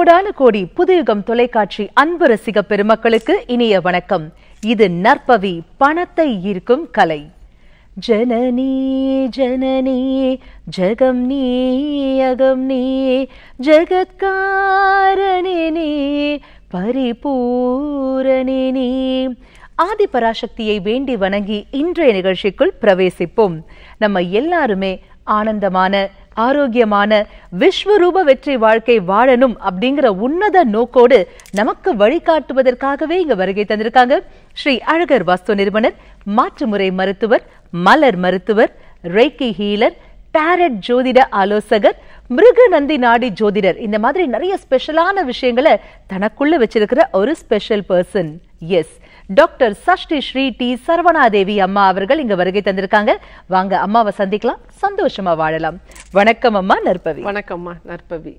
கோடானு கோடி புதுயுகம் தொலைக்காட்சி அன்பு ரசிக பெருமக்களுக்கு இனிய வணக்கம் இது நற்பவி பணத்தை ஈர்க்கும் கலை ஜனனி ஜனனி ஜகம் நீ அகம் நீ ஜகத்காரணி நீ பரிபூரணி நீ ஆதி பராசக்தியை வேண்டி வணங்கி இன்றைய நிகழ்ச்சிக்குள் பிரவேசிப்போம் நம்ம எல்லாருமே ஆனந்தமான ஆரோக்கியமான விஸ்வரூப வெற்றி வாழ்க்கை வாழணும் அப்படிங்கிற உன்னத நோக்கோடு நமக்கு வழிகாட்டுவதற்காகவே இங்க வருகை தந்திருக்காங்க ஸ்ரீ அழகர் வாஸ்து நிறுவனர் மாற்றுமுறை மருத்துவர் மலர் மருத்துவர் ரெய்கி ஹீலர் டாரட் ஜோதிட ஆலோசகர் மிருகநந்தி நாடி ஜோதிடர் இந்த மாதிரி நிறைய ஸ்பெஷலான விஷயங்களை தனக்குள்ள வச்சிருக்கிற ஒரு special person S doctor Sashti Sri D Saravanadevi அம்மா அவர்கள் இங்க வருகை தந்திருக்காங்க வாங்க அம்மாவை சந்திக்கலாம் சந்தோஷமா வாழலாம் வணக்கம் அம்மா நற்பவி வணக்கம்மா நற்பவி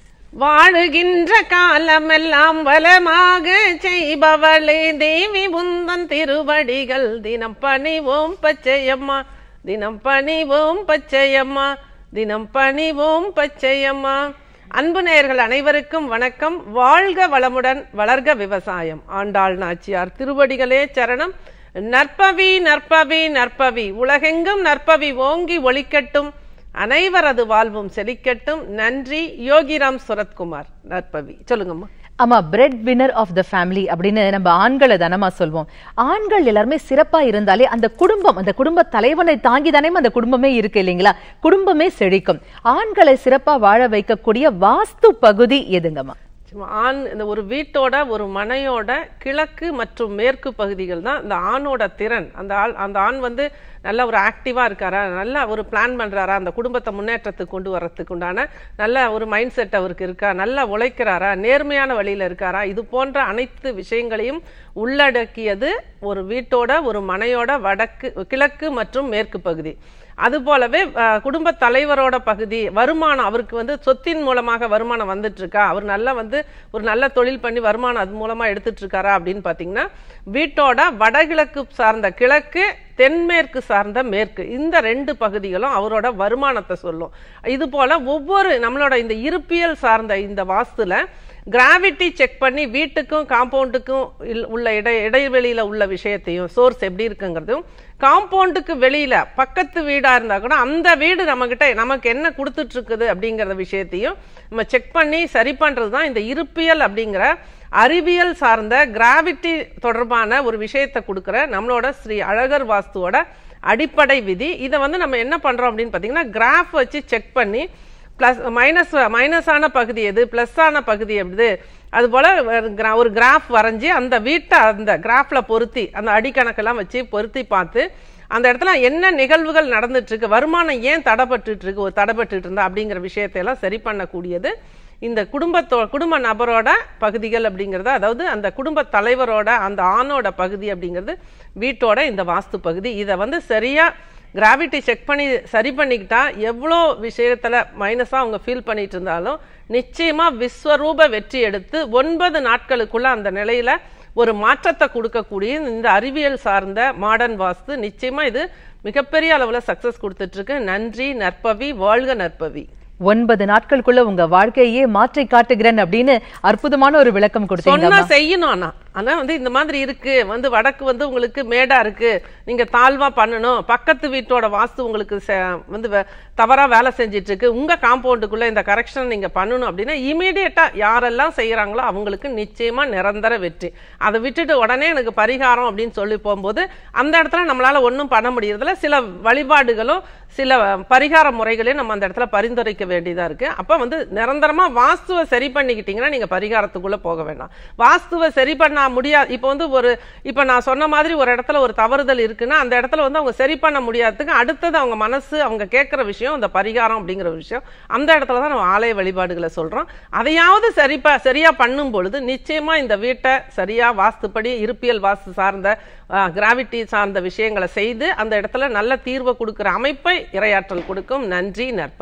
வாழுகின்ற காலமெல்லாம் வளமாக செய்பவளே தேவி உந்தன் திருவடிகள் தினம் பணிவோம் பச்சையம்மா தினம் பணிவோம் பச்சையம்மா தினம் பணிவோம் பச்சையம்மா அன்பு நேயர்கள் அனைவருக்கும் வணக்கம் வாழ்க வளமுடன் வளர்க விவசாயம் ஆண்டாள் நாச்சியார் திருவடிகளே சரணம் நற்பவி நற்பவி நற்பவி உலகெங்கும் நற்பவி ஓங்கி ஒளிக்கட்டும் அனைவரது வாழ்வும் செழிக்கட்டும் நன்றி யோகிராம் சுரத்குமார் நற்பவி சொல்லுங்கம்மா ஆமா bread winner of the family அப்படின்னு நம்ம ஆண்களை தானமா சொல்வோம் ஆண்கள் எல்லாருமே சிறப்பா இருந்தாலே அந்த குடும்பம் அந்த குடும்ப தலைவனை தாங்கி தானே அந்த குடும்பமே இருக்கு இல்லைங்களா குடும்பமே செழிக்கும் ஆண்களை சிறப்பா வாழ வைக்கக்கூடிய வாஸ்து பகுதி எதுங்கம்மா சும்மா ஆண் இந்த ஒரு வீட்டோட ஒரு மனையோட கிழக்கு மற்றும் மேற்கு பகுதிகள் தான் இந்த ஆணோட திறன் அந்த ஆள் அந்த ஆண் வந்து நல்ல ஒரு ஆக்டிவா இருக்காரா நல்லா ஒரு பிளான் பண்றாரா அந்த குடும்பத்தை முன்னேற்றத்துக்கு கொண்டு வர்றதுக்கு உண்டான நல்ல ஒரு மைண்ட் செட் அவருக்கு இருக்கா நல்லா உழைக்கிறாரா நேர்மையான வழியில இருக்காரா இது போன்ற அனைத்து விஷயங்களையும் உள்ளடக்கியது ஒரு வீட்டோட ஒரு மனையோட வடக்கு கிழக்கு மற்றும் மேற்கு பகுதி அது போலவே அஹ், குடும்ப தலைவரோட பகுதி வருமானம் அவருக்கு வந்து சொத்தின் மூலமாக வருமானம் வந்துட்டு இருக்கா அவர் நல்லா வந்து ஒரு நல்ல தொழில் பண்ணி வருமானம் அது மூலமா எடுத்துட்டு இருக்காரா அப்படின்னு பாத்தீங்கன்னா வீட்டோட வடகிழக்கு சார்ந்த கிழக்கு தென்மேற்கு சார்ந்த மேற்கு இந்த ரெண்டு பகுதிகளும் அவரோட வருமானத்தை சொல்லும் இது போல ஒவ்வொரு நம்மளோட இந்த இருப்பியல் சார்ந்த இந்த வாஸ்துல கிராவிட்டி செக் பண்ணி வீட்டுக்கும் காம்பவுண்டுக்கும் உள்ள இடை இடைவெளியில உள்ள விஷயத்தையும் சோர்ஸ் எப்படி இருக்குங்கிறதும் காம்பவுண்டுக்கு வெளியில பக்கத்து வீடா இருந்தா கூட அந்த வீடு நம்மகிட்ட நமக்கு என்ன கொடுத்துட்டு இருக்குது அப்படிங்கிற விஷயத்தையும் நம்ம செக் பண்ணி சரி பண்றது தான் இந்த இருப்பியல் அப்படிங்கிற அறிவியல் சார்ந்த கிராவிட்டி தொடர்பான ஒரு விஷயத்தை கொடுக்குற நம்மளோட ஸ்ரீ அழகர் வாஸ்துவோட அடிப்படை விதி இதை வந்து நம்ம என்ன பண்றோம் அப்படின்னு பார்த்தீங்கன்னா கிராஃப் வச்சு செக் பண்ணி ப்ளஸ் மைனஸ் மைனஸான பகுதி எது ப்ளஸ்ஸான பகுதி எது அது போல் ஒரு கிராஃப் வரைஞ்சி அந்த வீட்டை அந்த கிராஃபில் பொருத்தி அந்த அடிக்கணக்கெல்லாம் வச்சு பொருத்தி பார்த்து அந்த இடத்துல என்ன நிகழ்வுகள் நடந்துட்டு இருக்கு வருமானம் ஏன் தடைப்பட்டுட்டு இருக்கு ஒரு தடைப்பட்டுட்டு இருந்தா அப்படிங்கிற விஷயத்தையெல்லாம் சரி பண்ணக்கூடியது இந்த குடும்பத்தோ குடும்ப நபரோட பகுதிகள் அப்படிங்கிறது அதாவது அந்த குடும்ப தலைவரோட அந்த ஆணோட பகுதி அப்படிங்கிறது வீட்டோட இந்த வாஸ்து பகுதி இதை வந்து சரியா கிராவிட்டி செக் பண்ணி சரி பண்ணிக்கிட்டா எவ்வளோ விஷயத்துல மைனஸாக அவங்க ஃபீல் பண்ணிட்டு இருந்தாலும் நிச்சயமா விஸ்வரூப வெற்றி எடுத்து ஒன்பது நாட்களுக்குள்ள அந்த நிலையில ஒரு மாற்றத்தை கொடுக்கக்கூடிய இந்த அறிவியல் சார்ந்த மாடர்ன் வாஸ்து நிச்சயமா இது மிகப்பெரிய அளவுல சக்சஸ் கொடுத்துட்டு இருக்கு நன்றி நற்பவி வாழ்க நற்பவி ஒன்பது நாட்களுக்குள்ள உங்க வாழ்க்கையே மாற்றி காட்டுகிறேன் அப்படின்னு அற்புதமான ஒரு விளக்கம் கொடுத்தீங்க சொன்னா செய்யணும் ஆனா ஆனா வந்து இந்த மாதிரி இருக்கு வந்து வடக்கு வந்து உங்களுக்கு மேடா இருக்கு நீங்க தாழ்வா பண்ணணும் பக்கத்து வீட்டோட வாஸ்து உங்களுக்கு செ- வந்து வே- தவறா வேலை செஞ்சிட்டு இருக்கு உங்க காம்பவுண்டுக்குள்ள இந்த கரெக்ஷன் நீங்க பண்ணணும் அப்படின்னா இமீடியட்டா யாரெல்லாம் செய்யறாங்களோ அவங்களுக்கு நிச்சயமா நிரந்தர வெற்றி அதை விட்டுட்டு உடனே எனக்கு பரிகாரம் அப்படின்னு சொல்லி போகும்போது அந்த இடத்துல நம்மளால ஒண்ணும் பண்ண முடியறதில்ல சில வழிபாடுகளும் சில பரிகார முறைகளையும் நம்ம அந்த இடத்துல பரிந்துரைக்க வேண்டியதா இருக்கு அப்ப வந்து நிரந்தரமா வாஸ்துவை சரி பண்ணிக்கிட்டீங்கன்னா நீங்க பரிகாரத்துக்குள்ள போக வேண்டாம் வாஸ்துவை சரி பண்ண முடியாது இப்போ வந்து ஒரு இப்போ நான் சொன்ன மாதிரி ஒரு இடத்துல ஒரு தவறுதல் இருக்குன்னா அந்த இடத்துல வந்து அவங்க சரி பண்ண முடியாததுக்கு அடுத்தது அவங்க மனசு அவங்க கேட்குற விஷயம் அந்த பரிகாரம் அப்படிங்கிற ஒரு விஷயம் அந்த இடத்துல தான் நம்ம ஆலய வழிபாடுகளை சொல்றோம் அதையாவது சரி ப- சரியா பண்ணும் பொழுது நிச்சயமா இந்த வீட்டை சரியா வாஸ்துப்படி இருப்பியல் வாஸ்து சார்ந்த கிராவிட்டி சார்ந்த விஷயங்களை செய்து அந்த இடத்துல நல்ல தீர்வை கொடுக்கிற அமைப்பை இரையாற்றல் கொடுக்கும் நன்றி நற்பவி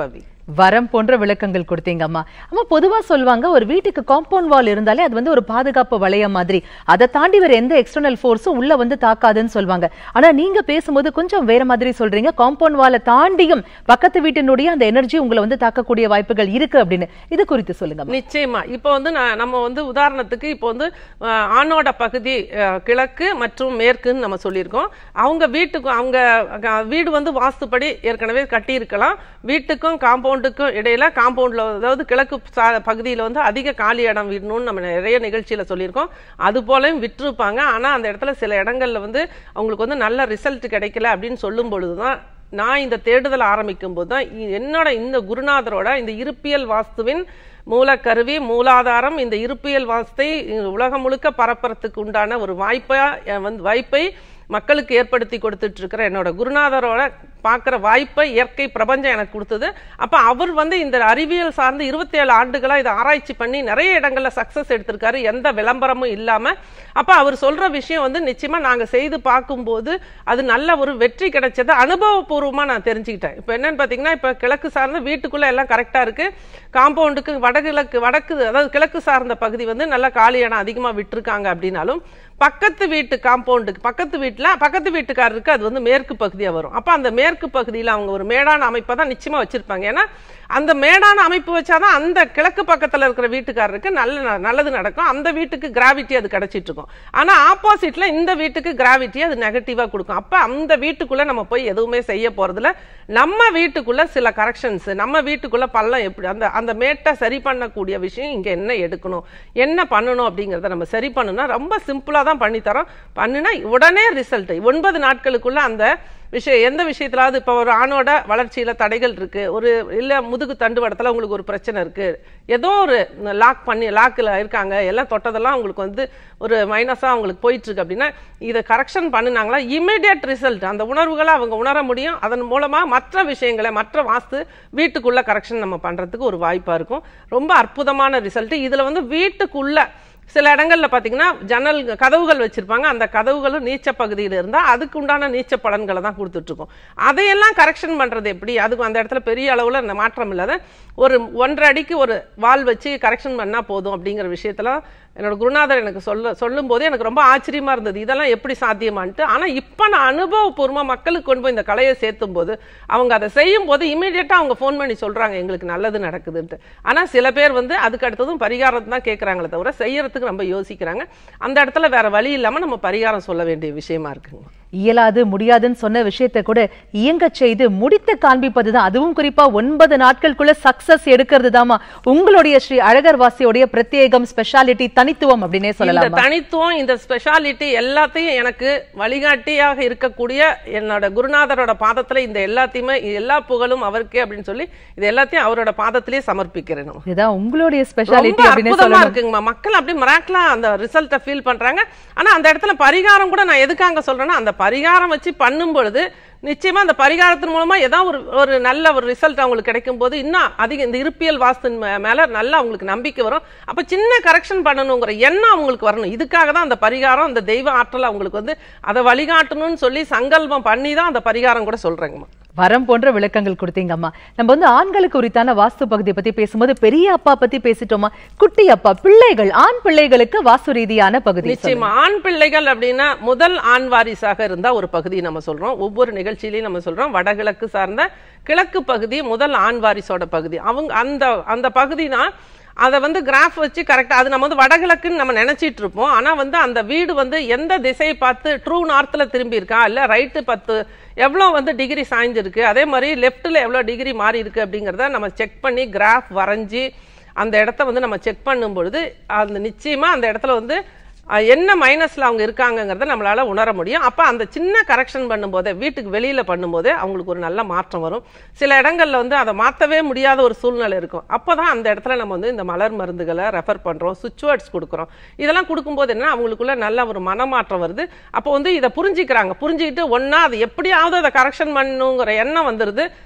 வரம் போன்ற விளக்கங்கள் கொடுத்தீங்க அம்மா அம்மா பொதுவா சொல்லுவாங்க ஒரு வீட்டுக்கு காம்பவுண்ட் வால் இருந்தாலே அது வந்து ஒரு பாதுகாப்பு வளையம் மாதிரி அதை தாண்டி வேற எந்த எக்ஸ்டர்னல் ஃபோர்ஸும் உள்ள வந்து தாக்காதுன்னு சொல்லுவாங்க ஆனா நீங்க பேசும்போது கொஞ்சம் வேற மாதிரி சொல்றீங்க காம்பவுண்ட் வாலை தாண்டியும் பக்கத்து வீட்டினுடைய அந்த எனர்ஜி உங்களை வந்து தாக்கக்கூடிய வாய்ப்புகள் இருக்கு அப்படின்னு இது குறித்து சொல்லுங்க அம்மா. நிச்சயமா இப்போ வந்து நான் நம்ம வந்து உதாரணத்துக்கு இப்போ வந்து அஹ், ஆணோட பகுதி அஹ், கிழக்கு மற்றும் மேற்குன்னு நம்ம சொல்லியிருக்கோம் அவங்க வீட்டுக்கு அவங்க அஹ், வீடு வந்து வாஸ்துப்படி ஏற்கனவே கட்டியிருக்கலாம் வீட்டுக்கும் காம்பவுண்டுக்கும் இடையில காம்பவுண்ட்ல அதாவது கிழக்கு சா- பகுதியில வந்து அதிக காலி இடம் விடணும்னு நம்ம நிறைய நிகழ்ச்சியில சொல்லியிருக்கோம் அது போலயும் விட்டிருப்பாங்க ஆனா அந்த இடத்துல சில இடங்கள்ல வந்து அவங்களுக்கு வந்து நல்ல ரிசல்ட் கிடைக்கல அப்படின்னு சொல்லும் பொழுதுதான் நான் இந்த தேடுதல் ஆரம்பிக்கும் போது தான் இ- என்னோட இந்த குருநாதரோட இந்த இருப்பியல் வாஸ்துவின் மூலக்கருவி மூலாதாரம் இந்த இருப்பியல் வாஸ்தை இ- உலகம் முழுக்க பரப்புறதுக்கு உண்டான ஒரு வாய்ப்பா அஹ், வந்து வாய்ப்பை மக்களுக்கு ஏற்படுத்தி கொடுத்துட்டு இருக்கிற என்னோட குருநாதரோட பார்க்குற வாய்ப்பை இயற்கை பிரபஞ்சம் எனக்கு கொடுத்தது அப்போ அவர் வந்து இந்த அறிவியல் சார்ந்து இருபத்தி ஏழு ஆண்டுகளா இதை ஆராய்ச்சி பண்ணி நிறைய இடங்கள்ல சக்சஸ் எடுத்திருக்காரு எந்த விளம்பரமும் இல்லாம அப்ப அவர் சொல்ற விஷயம் வந்து நிச்சயமா நாங்க செய்து பார்க்கும்போது அது நல்ல ஒரு வெற்றி கிடைச்சது அனுபவபூர்வமா நான் தெரிஞ்சுக்கிட்டேன் இப்போ என்னன்னு பாத்தீங்கன்னா இப்போ கிழக்கு சார்ந்த வீட்டுக்குள்ள எல்லாம் கரெக்டா இருக்கு காம்பவுண்டுக்கு வடகிழக்கு வடக்கு அதாவது கிழக்கு சார்ந்த பகுதி வந்து நல்ல காலி இடம் அதிகமா விட்டிருக்காங்க அப்படின்னாலும் பக்கத்து வீட்டு காம்பவுண்டுக்கு பக்கத்து வீட்டுல பக்கத்து வீட்டுக்காரருக்கு அது வந்து மேற்கு பகுதியா வரும் அப்ப அந்த மேற்கு பகுதியில அவங்க ஒரு மேடான அமைப்பை தான் நிச்சயமா வச்சிருப்பாங்க ஏன்னா அந்த மேடான அமைப்பு வச்சாதான் அந்த கிழக்கு பக்கத்துல இருக்கிற வீட்டுக்காரருக்கு நல்ல நல்லது நடக்கும் அந்த வீட்டுக்கு கிராவிட்டி அது கிடைச்சிட்டு இருக்கும் ஆனா ஆப்போசிட்ல இந்த வீட்டுக்கு கிராவிட்டி அது நெகட்டிவா கொடுக்கும் அப்ப அந்த வீட்டுக்குள்ள நம்ம போய் எதுவுமே செய்ய போறதுல நம்ம வீட்டுக்குள்ள சில கரெக்ஷன்ஸ் நம்ம வீட்டுக்குள்ள பள்ளம் எப்படி அந்த அந்த மேட்டை சரி பண்ணக்கூடிய விஷயம் இங்க என்ன எடுக்கணும் என்ன பண்ணணும் அப்படிங்கறத நம்ம சரி பண்ணணும்னா ரொம்ப சிம்பிளா தான் பண்ணி தரோம் பண்ணுனா உடனே ரிசல்ட் ஒன்பது நாட்களுக்குள்ள அந்த விஷயம் எந்த விஷயத்துலாவது இப்போ ஒரு ஆணோட வளர்ச்சியில தடைகள் இருக்கு ஒரு இல்ல முதுகு தண்டுவடத்துல உங்களுக்கு ஒரு பிரச்சனை இருக்கு ஏதோ ஒரு லாக் பண்ணி லாக்கில் இருக்காங்க எல்லாம் தொட்டதெல்லாம் உங்களுக்கு வந்து ஒரு மைனஸா அவங்களுக்கு போயிட்டு இருக்கு அப்படின்னா இதை கரெக்ஷன் பண்ணினாங்களா இமீடியட் ரிசல்ட் அந்த உணர்வுகளை அவங்க உணர முடியும் அதன் மூலமா மற்ற விஷயங்களை மற்ற வாஸ்து வீட்டுக்குள்ள கரெக்ஷன் நம்ம பண்றதுக்கு ஒரு வாய்ப்பா இருக்கும் ரொம்ப அற்புதமான ரிசல்ட் இதுல வந்து வீட்டுக்குள்ள சில இடங்கள்ல பாத்தீங்கன்னா ஜன்னல் கதவுகள் வச்சிருப்பாங்க அந்த கதவுகளும் நீச்ச பகுதியில இருந்தா அதுக்கு உண்டான நீச்ச பலன்களை தான் கொடுத்துட்டு இருக்கோம் அதையெல்லாம் கரெக்ஷன் பண்றது எப்படி அதுக்கு அந்த இடத்துல பெரிய அளவுல அந்த மாற்றம் இல்லாத ஒரு ஒன்றரை அடிக்கு ஒரு வால் வச்சு கரெக்ஷன் பண்ணா போதும் அப்படிங்கிற விஷயத்துல என்னோட குருநாதர் எனக்கு சொல்ல சொல்லும் போது எனக்கு ரொம்ப ஆச்சரியமா இருந்தது இதெல்லாம் எப்படி சாத்தியமான்ட்டு ஆனா இப்ப நான் அனுபவபூர்வமா மக்களுக்கு கொண்டு போய் இந்த கலையை சேர்த்தும் போது அவங்க அதை செய்யும் போது இமீடியட்டா அவங்க ஃபோன் பண்ணி சொல்றாங்க எங்களுக்கு நல்லது நடக்குதுன்ட்டு ஆனா சில பேர் வந்து அதுக்கு அடுத்ததும் பரிகாரம் தான் கேட்கறாங்களே தவிர செய்யறதுக்கு ரொம்ப யோசிக்கிறாங்க அந்த இடத்துல வேற வழி இல்லாம நம்ம பரிகாரம் சொல்ல வேண்டிய விஷயமா இருக்குங்க இயலாது முடியாதுன்னு சொன்ன விஷயத்தை கூட இயங்கச் செய்து முடித்து காண்பிப்பதுதான் அதுவும் குறிப்பா ஒன்பது நாட்களுக்குள்ள சக்சஸ் எடுக்கிறது தாமா உங்களுடைய ஸ்ரீ அழகர் வாசியோடைய பிரத்யேகம் ஸ்பெஷாலிட்டி தனித்துவம் அப்படின்னே இந்த சொல்லலாம் தனித்துவம் இந்த ஸ்பெஷாலிட்டி எல்லாத்தையும் எனக்கு வழிகாட்டியாக இருக்கக்கூடிய என்னோட குருநாதரோட பாதத்துல இந்த எல்லாத்தையுமே எல்லா புகழும் அவருக்கே அப்படின்னு சொல்லி இது எல்லாத்தையும் அவரோட பாதத்திலேயே சமர்ப்பிக்கிறேன் நான். இதுதான் உங்களுடைய ரொம்ப ஸ்பெஷாலிட்டி அப்படின்னு அற்புதமா சொல்லலாம் இருக்குங்கம்மா மக்கள் அப்படி மிராக்கலா அந்த ரிசல்ட்டை ஃபீல் பண்றாங்க ஆனா அந்த இடத்துல பரிகாரம் கூட நான் எதுக்காக சொல்றேன்னா அந்த பரிகாரம் வச்சு பண்ணும் பொழுது நிச்சயமா அந்த பரிகாரத்தின் மூலமா ஏதாவது ஒரு ஒரு நல்ல ஒரு ரிசல்ட் அவங்களுக்கு கிடைக்கும் போது இன்னும் அதிக இந்த இருப்பியல் வாஸ்தின் மே- மேல நல்லா அவங்களுக்கு நம்பிக்கை வரும் அப்ப சின்ன கரெக்ஷன் பண்ணணுங்கிற எண்ணம் அவங்களுக்கு வரணும் இதுக்காக தான் அந்த பரிகாரம் அந்த தெய்வ ஆற்றல் அவங்களுக்கு வந்து அதை வழிகாட்டணும்னு சொல்லி சங்கல்பம் பண்ணி தான் அந்த பரிகாரம் கூட சொல்றேங்கம்மா வரம் போன்ற விளக்கங்கள் கொடுத்தீங்கம்மா நம்ம வந்து ஆண்களுக்கு உரித்தான வாஸ்து பகுதியை பத்தி பேசும்போது பெரிய அப்பா பத்தி பேசிட்டோமா குட்டி அப்பா பிள்ளைகள் ஆண் பிள்ளைகளுக்கு வாஸ்து ரீதியான பகுதி நிச்சயமா ஆண் பிள்ளைகள் அப்படின்னா முதல் ஆண் வாரிசாக இருந்தா ஒரு பகுதி நம்ம சொல்றோம் ஒவ்வொரு நிகழ்ச்சியிலையும் நம்ம சொல்றோம் வடகிழக்கு சார்ந்த கிழக்கு பகுதி முதல் ஆண் வாரிசோட பகுதி அவங்க அந்த அந்த பகுதி தான் அதை வந்து கிராஃப் வச்சு கரெக்டா அது நம்ம வந்து வடகிழக்குன்னு நம்ம நினைச்சிட்டு இருப்போம் ஆனா வந்து அந்த வீடு வந்து எந்த திசையை பார்த்து ட்ரூ நார்த்ல திரும்பி இருக்கா இல்ல ரைட்டு பத்து எவ்வளோ வந்து டிகிரி சாய்ஞ்சிருக்கு அதே மாதிரி லெஃப்ட்ல எவ்வளோ டிகிரி மாறி இருக்கு அப்படிங்கிறத நம்ம செக் பண்ணி கிராஃப் வரைஞ்சி அந்த இடத்த வந்து நம்ம செக் பண்ணும் பொழுது அந்த நிச்சயமா அந்த இடத்துல வந்து அஹ், என்ன மைனஸ்ல அவங்க இருக்காங்கங்கிறத நம்மளால உணர முடியும் அப்ப அந்த சின்ன கரெக்ஷன் பண்ணும்போதே வீட்டுக்கு வெளியில பண்ணும்போதே அவங்களுக்கு ஒரு நல்ல மாற்றம் வரும் சில இடங்கள்ல வந்து அதை மாத்தவே முடியாத ஒரு சூழ்நிலை இருக்கும் அப்பதான் அந்த இடத்துல நம்ம வந்து இந்த மலர் மருந்துகளை ரெஃபர் பண்றோம் சுவிட்ச் வேர்ட்ஸ் கொடுக்குறோம் இதெல்லாம் கொடுக்கும்போது என்ன அவங்களுக்குள்ள நல்ல ஒரு மனமாற்றம் வருது அப்போ வந்து இதை புரிஞ்சுக்கிறாங்க புரிஞ்சுக்கிட்டு ஒண்ணா அது எப்படியாவது அதை கரெக்ஷன் பண்ணணுங்கிற எண்ணம் வந்துருது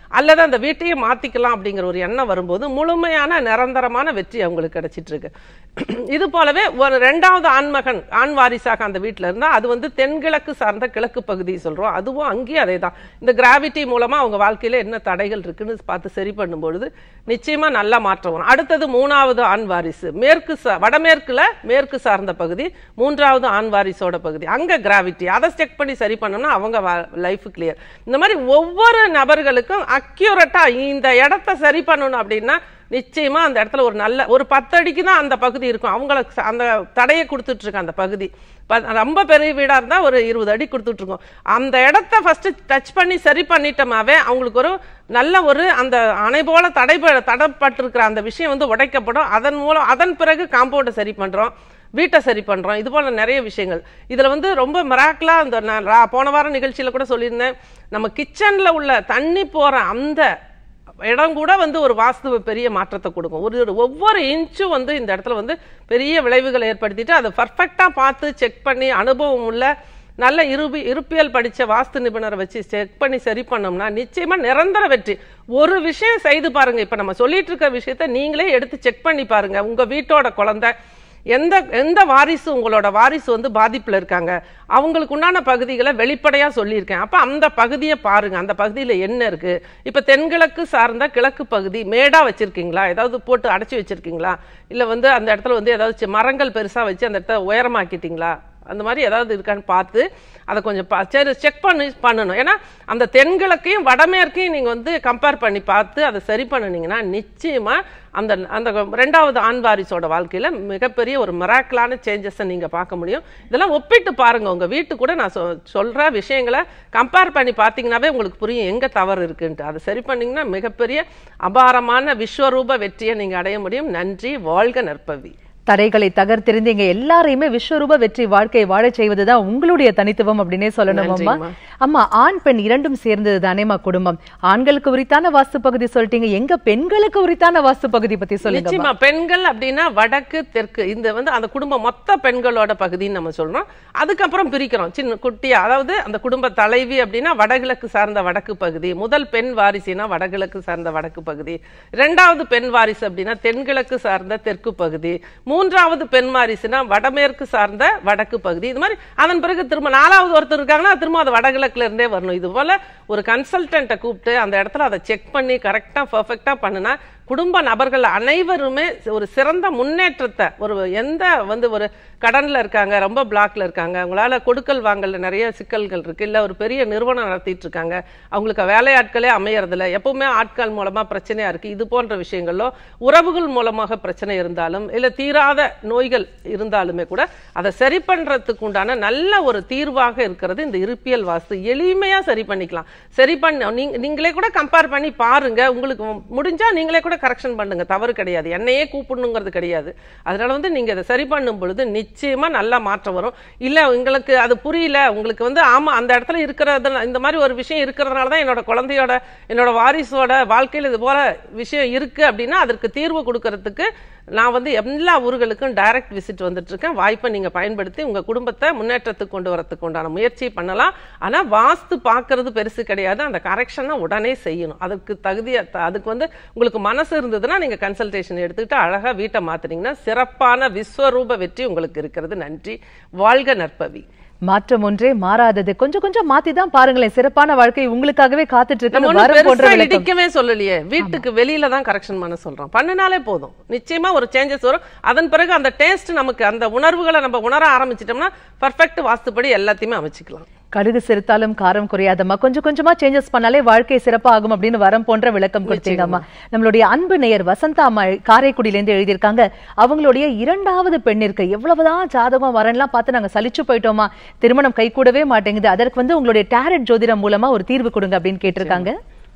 அல்லது அந்த வீட்டையே மாத்திக்கலாம் அப்படிங்கிற ஒரு எண்ணம் வரும்போது முழுமையான நிரந்தரமான வெற்றி அவங்களுக்கு கிடைச்சிட்டு இருக்கு இது போலவே ஒரு ரெண்டாவது ஆண்மகன் ஆண் வாரிசாக அந்த வீட்டில் இருந்தால் அது வந்து தென்கிழக்கு சார்ந்த கிழக்கு பகுதி சொல்றோம் அதுவும் அங்கேயும் அதே தான் இந்த கிராவிட்டி மூலமா அவங்க வாழ்க்கையில என்ன தடைகள் இருக்குன்னு பார்த்து சரி பண்ணும்பொழுது நிச்சயமா நல்ல மாற்றம் வரும் அடுத்தது மூணாவது ஆண் வாரிசு மேற்கு சா வடமேற்குல மேற்கு சார்ந்த பகுதி மூன்றாவது ஆண் வாரிசோட பகுதி அங்க கிராவிட்டி அதை செக் பண்ணி சரி பண்ணோம்னா அவங்க லைஃப் கிளியர் இந்த மாதிரி ஒவ்வொரு நபர்களுக்கும் அக்யூரட்டா இந்த இடத்த சரி பண்ணணும் அப்படின்னா நிச்சயமா அந்த இடத்துல ஒரு நல்ல ஒரு பத்தடிக்கு தான் அந்த பகுதி இருக்கும் அவங்களுக்கு ச- அந்த தடையை கொடுத்துட்டு இருக்கு அந்த பகுதி ப- ரொம்ப பெரிய வீடா இருந்தா ஒரு இருபது அடி கொடுத்துட்டு இருக்கோம் அந்த இடத்த ஃபர்ஸ்ட் டச் பண்ணி சரி பண்ணிட்டோமாவே அவங்களுக்கு ஒரு நல்ல ஒரு அந்த அணை போல தடை தடைப்பட்டிருக்கிற அந்த விஷயம் வந்து உடைக்கப்படும் அதன் மூலம் அதன் பிறகு காம்பவுண்டை சரி பண்றோம் வீட்டை சரி பண்றோம் இது போல நிறைய விஷயங்கள் இதுல வந்து ரொம்ப மிராக்கலா இந்த நான் ரா- போன வாரம் நிகழ்ச்சியில கூட சொல்லியிருந்தேன் நம்ம கிச்சன்ல உள்ள தண்ணி போற அந்த இடம் கூட வந்து ஒரு வாஸ்துவ பெரிய மாற்றத்தை கொடுக்கும் ஒரு ஒரு ஒவ்வொரு இன்ச்சும் வந்து இந்த இடத்துல வந்து பெரிய விளைவுகளை ஏற்படுத்திட்டு அதை பர்ஃபெக்டாக பார்த்து செக் பண்ணி அனுபவம் உள்ள நல்ல இருபி இருப்பியல் படிச்ச வாஸ்து நிபுணரை வச்சு செக் பண்ணி சரி பண்ணோம்னா நிச்சயமா நிரந்தர வெற்றி ஒரு விஷயம் செய்து பாருங்க இப்ப நம்ம சொல்லிட்டு இருக்க விஷயத்த நீங்களே எடுத்து செக் பண்ணி பாருங்க உங்க வீட்டோட குழந்தை எந்த எந்த வாரிசு உங்களோட வாரிசு வந்து பாதிப்புல இருக்காங்க அவங்களுக்கு உண்டான பகுதிகளை வெளிப்படையா சொல்லியிருக்கேன் அப்ப அந்த பகுதியை பாருங்க அந்த பகுதியில என்ன இருக்கு இப்ப தென்கிழக்கு சார்ந்த கிழக்கு பகுதி மேடா வச்சிருக்கீங்களா ஏதாவது போட்டு அடைச்சி வச்சிருக்கீங்களா இல்ல வந்து அந்த இடத்துல வந்து ஏதாவது சி- மரங்கள் பெருசா வச்சு அந்த இடத்த உயரமாக்கிட்டீங்களா அந்த மாதிரி ஏதாவது இருக்கான்னு பார்த்து அதை கொஞ்சம் பா- சரி செக் பண்ணி பண்ணணும் ஏன்னா அந்த தென்கிழக்கையும் வடமேற்கையும் நீங்க வந்து கம்பேர் பண்ணி பார்த்து அதை சரி பண்ணுனீங்கன்னா நிச்சயமா அந்த அந்த ரெண்டாவது ஆண் வாரிசோட வாழ்க்கையில மிகப்பெரிய ஒரு மிராக்கலான சேஞ்சஸை நீங்க பார்க்க முடியும் இதெல்லாம் ஒப்பிட்டு பாருங்க உங்க வீட்டு கூட நான் சொ- சொல்ற விஷயங்களை கம்பேர் பண்ணி பார்த்தீங்கன்னாவே உங்களுக்கு புரியும் எங்க தவறு இருக்குன்ட்டு அதை சரி பண்ணீங்கன்னா மிகப்பெரிய அபாரமான விஸ்வரூப வெற்றியை நீங்க அடைய முடியும் நன்றி வாழ்க நற்பவி தடைகளை தகர்த்தெறிந்து இங்க எல்லாரையுமே விஸ்வரூப வெற்றி வாழ்க்கை வாழச் செய்வதுதான் உங்களுடைய தனித்துவம் அப்படின்னே சொல்லணும் அம்மா நன்றிம்மா. அம்மா ஆண் பெண் இரண்டும் சேர்ந்தது தானேமா குடும்பம் ஆண்களுக்கு உரித்தான வாஸ்து பகுதி சொல்லிட்டீங்க எங்க பெண்களுக்கு உரித்தான வாஸ்து பகுதி பத்தி சொல்லுங்க நிச்சயமா பெண்கள் அப்படின்னா வடக்கு தெற்கு இந்த வந்து அந்த குடும்பம் மொத்த பெண்களோட பகுதின்னு நம்ம சொல்றோம் அதுக்கப்புறம் பிரிக்கிறோம் சின்ன குட்டியா அதாவது அந்த குடும்ப தலைவி அப்படின்னா வடகிழக்கு சார்ந்த வடக்கு பகுதி முதல் பெண் வாரிசுனா வடகிழக்கு சார்ந்த வடக்கு பகுதி இரண்டாவது பெண் வாரிசு அப்படின்னா தென்கிழக்கு சார்ந்த தெற்கு பகுதி மூன்றாவது பெண் வாரிசுனா வடமேற்கு சார்ந்த வடக்கு பகுதி இது மாதிரி அதன் பிறகு திரும்ப நாலாவது ஒருத்தர் இருக்காங்கன்னா திரும்ப அது வடகிழக்குல இருந்தே வரணும் இது போல ஒரு கன்சல்டன்ட்டை கூப்பிட்டு அந்த இடத்துல அதை செக் பண்ணி கரெக்டா பர்ஃபெக்டா பண்ணுனா குடும்ப நபர்கள் அனைவருமே ஒரு சிறந்த முன்னேற்றத்தை ஒரு எந்த வந்து ஒரு கடன்ல இருக்காங்க ரொம்ப பிளாக்ல இருக்காங்க அவங்களால கொடுக்கல் வாங்கல நிறைய சிக்கல்கள் இருக்கு இல்ல ஒரு பெரிய நிறுவனம் நடத்திட்டு இருக்காங்க அவங்களுக்கு வேலையாட்களே அமையறதில்ல எப்பவுமே ஆட்கள் மூலமா பிரச்சனையா இருக்கு இது போன்ற விஷயங்களோ உறவுகள் மூலமாக பிரச்சனை இருந்தாலும் இல்ல தீராத நோய்கள் இருந்தாலுமே கூட அதை சரி பண்றதுக்கு உண்டான நல்ல ஒரு தீர்வாக இருக்கிறது இந்த இருப்பியல் வாஸ்து எளிமையா சரி பண்ணிக்கலாம் சரி பண்ண நீங்க நீங்களே கூட கம்பேர் பண்ணி பாருங்க உங்களுக்கு முடிஞ்சா நீங்களே கூட கரெக்ஷன் பண்ணுங்க தவறு கிடையாது என்னையே கூப்பிடணுங்கிறது கிடையாது அதனால வந்து நீங்க அதை சரி பண்ணும் பொழுது நிச்சயமா நல்ல மாற்றம் வரும் இல்ல உங்களுக்கு அது புரியல உங்களுக்கு வந்து ஆமா அந்த இடத்துல இருக்கிறது இந்த மாதிரி ஒரு விஷயம் இருக்கிறதுனால தான் என்னோட குழந்தையோட என்னோட வாரிசோட வாழ்க்கையில் இது போல விஷயம் இருக்கு அப்படின்னா அதற்கு தீர்வு கொடுக்கறதுக்கு நான் வந்து எல்லா ஊர்களுக்கும் டைரக்ட் விசிட் வந்துட்டு இருக்கேன் வாய்ப்பை நீங்க பயன்படுத்தி உங்க குடும்பத்தை முன்னேற்றத்துக்கு கொண்டு வரதுக்கு உண்டான முயற்சி பண்ணலாம் ஆனா வாஸ்து பார்க்கிறது பெருசு கிடையாது அந்த கரெக்ஷனை உடனே செய்யணும் அதுக்கு தகுதியா அதுக்கு வந்து உங்களுக்கு மனசு இருந்ததுன்னா நீங்க கன்சல்டேஷன் எடுத்துக்கிட்டு அழகா வீட்டை மாத்துனீங்கன்னா சிறப்பான விஸ்வரூப வெற்றி உங்களுக்கு இருக்கிறது நன்றி வாழ்க நற்பவி மாற்றம் ஒன்றே மாறாதது கொஞ்சம் கொஞ்சம் மாத்தி தான் பாருங்களேன் சிறப்பான வாழ்க்கை உங்களுக்காகவே காத்துட்டு நம்ம இருக்கு ஒண்ணும் வரம் போன்ற பெருசா விளக்கம் இடிக்கவே சொல்லலையே வீட்டுக்கு வெளியில தான் கரெக்ஷன் பண்ண சொல்றோம் பண்ணினாலே போதும் நிச்சயமா ஒரு சேஞ்சஸ் வரும் அதன் பிறகு அந்த டேஸ்ட் நமக்கு அந்த உணர்வுகளை நம்ம உணர ஆரம்பிச்சிட்டோம்னா பர்ஃபெக்ட் வாஸ்துப்படி எல்லாத்தையுமே அமைச்சிக்கலாம் கடுகு சிறுத்தாலும் காரம் குறையாதம்மா கொஞ்சம் கொஞ்சமா சேஞ்சஸ் பண்ணாலே வாழ்க்கை சிறப்பாகும் அப்படின்னு வரம் போன்ற விளக்கம் கொடுத்தீங்கம்மா நம்மளுடைய அன்பு நேயர் வசந்தா அம்மா காரைக்குடியில இருந்து எழுதியிருக்காங்க அவங்களுடைய இரண்டாவது பெண்ணிற்கு எவ்வளவுதான் ஜாதகம் வரன்லாம் பார்த்து நாங்க சலிச்சு போயிட்டோமா திருமணம் கை கூடவே மாட்டேங்குது அதற்கு வந்து உங்களுடைய டேரட் ஜோதிடம் மூலமா ஒரு தீர்வு கொடுங்க அப்படின்னு கேட்டிருக்காங்க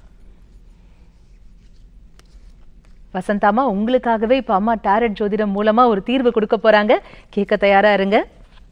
வசந்தாமா உங்களுக்காகவே இப்ப அம்மா டேரட் ஜோதிடம் மூலமா ஒரு தீர்வு கொடுக்க போறாங்க கேட்க தயாரா இருங்க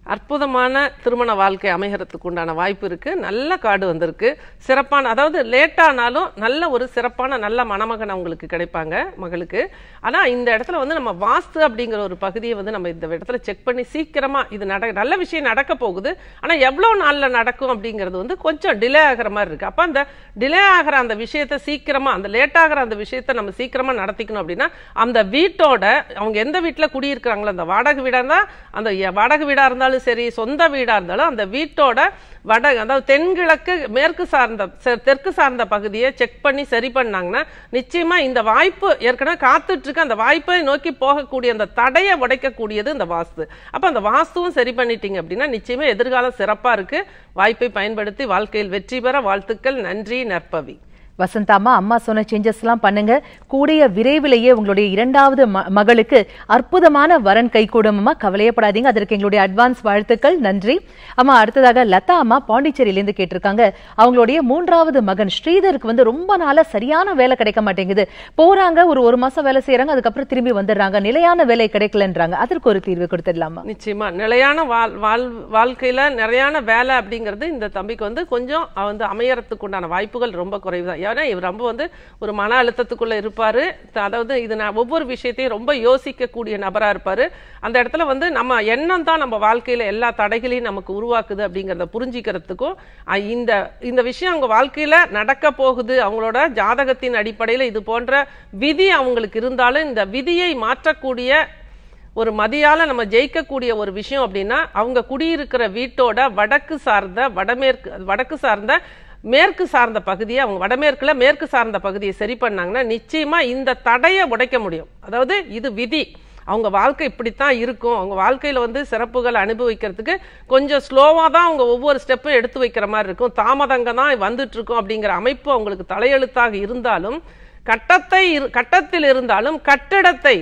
அற்புதமான திருமண வாழ்க்கை அமைகிறதுக்கு உண்டான வாய்ப்பு இருக்கு நல்ல கார்டு வந்திருக்கு சிறப்பான அதாவது லேட்டானாலும் நல்ல ஒரு சிறப்பான நல்ல மணமகன் அவங்களுக்கு கிடைப்பாங்க மகளுக்கு ஆனா இந்த இடத்துல வந்து நம்ம வாஸ்து அப்படிங்கிற ஒரு பகுதியை வந்து நம்ம இந்த இடத்துல செக் பண்ணி சீக்கிரமா இது நட நல்ல விஷயம் நடக்க போகுது ஆனா எவ்வளவு நாள்ல நடக்கும் அப்படிங்கிறது வந்து கொஞ்சம் டிலே ஆகிற மாதிரி இருக்கு அப்ப அந்த டிலே ஆகிற அந்த விஷயத்தை சீக்கிரமா அந்த லேட் ஆகிற அந்த விஷயத்தை நம்ம சீக்கிரமா நடத்திக்கணும் அப்படின்னா அந்த வீட்டோட அவங்க எந்த வீட்டுல குடியிருக்கிறாங்களோ அந்த வாடகை வீடா இருந்தா அந்த எ- வாடகை வீடா இருந்தாலும் சரி சொந்த வீடா இருந்தாலும் அந்த வீட்டோட வட அதாவது தென்கிழக்கு மேற்கு சார்ந்த செ- தெற்கு சார்ந்த பகுதியை செக் பண்ணி சரி பண்ணாங்கன்னா நிச்சயமா இந்த வாய்ப்பு ஏற்கனவே காத்துட்டு இருக்கு அந்த வாய்ப்பை நோக்கி போகக்கூடிய அந்த தடையை உடைக்கக்கூடியது இந்த வாஸ்து அப்ப அந்த வாஸ்துவும் சரி பண்ணிட்டீங்க அப்படின்னா நிச்சயமா எதிர்காலம் சிறப்பா இருக்கு வாய்ப்பை பயன்படுத்தி வாழ்க்கையில் வெற்றி பெற வாழ்த்துக்கள் நன்றி நற்பவி வசந்தாமா அம்மா சொன்ன சேஞ்சஸ் எல்லாம் பண்ணுங்க கூடிய விரைவிலேயே உங்களுடைய இரண்டாவது ம- மகளுக்கு அற்புதமான வரன் கைகூடுமம்மா கவலையப்படாதீங்க அதற்கு எங்களுடைய அட்வான்ஸ் வாழ்த்துக்கள் நன்றி அம்மா அடுத்ததாக லதா அம்மா பாண்டிச்சேரியிலேருந்து கேட்டிருக்காங்க அவங்களுடைய மூன்றாவது மகன் ஸ்ரீதருக்கு வந்து ரொம்ப நாளா சரியான வேலை கிடைக்க மாட்டேங்குது போறாங்க ஒரு ஒரு மாசம் வேலை செய்யறாங்க அதுக்கப்புறம் திரும்பி வந்துடுறாங்க நிலையான வேலை கிடைக்கலன்றாங்க அதற்கு ஒரு தீர்வு கொடுத்துடலாமா நிச்சயமா நிலையான வாழ் வாழ் வாழ்க்கையில நிறையான வேலை அப்படிங்கிறது இந்த தம்பிக்கு வந்து கொஞ்சம் வந்து அமையறதுக்கு உண்டான வாய்ப்புகள் ரொம்ப குறைவு தான் ஏன்னா இவர் ரொம்ப வந்து ஒரு மன அழுத்தத்துக்குள்ள இருப்பாரு த- அதாவது இது நான் ஒவ்வொரு விஷயத்தையும் ரொம்ப யோசிக்கக்கூடிய நபரா இருப்பாரு அந்த இடத்துல வந்து நம்ம எண்ணம் தான் நம்ம வாழ்க்கையில எல்லா தடைகளையும் நமக்கு உருவாக்குது அப்படிங்கிறத புரிஞ்சிக்கிறதுக்கும் அஹ் இந்த இந்த விஷயம் அவங்க வாழ்க்கையில நடக்க போகுது அவங்களோட ஜாதகத்தின் அடிப்படையில இது போன்ற விதி அவங்களுக்கு இருந்தாலும் இந்த விதியை மாற்றக்கூடிய ஒரு மதியால நம்ம ஜெயிக்கக்கூடிய ஒரு விஷயம் அப்படின்னா அவங்க குடியிருக்கிற வீட்டோட வடக்கு சார்ந்த வடமேற்கு வடக்கு சார்ந்த மேற்கு சார்ந்த பகுதியை அவங்க வடமேற்குல மேற்கு சார்ந்த பகுதியை சரி பண்ணாங்கன்னா நிச்சயமா இந்த தடையை உடைக்க முடியும் அதாவது இது விதி அவங்க வாழ்க்கை இப்படித்தான் இருக்கும் அவங்க வாழ்க்கையில வந்து சிறப்புகள் அனுபவிக்கிறதுக்கு கொஞ்சம் ஸ்லோவா தான் அவங்க ஒவ்வொரு ஸ்டெப்பும் எடுத்து வைக்கிற மாதிரி இருக்கும் தாமதங்க தான் வந்துட்டு இருக்கும் அப்படிங்கிற அமைப்பு அவங்களுக்கு தலையெழுத்தாக இருந்தாலும் கட்டத்தை இரு- கட்டத்தில் இருந்தாலும் கட்டிடத்தை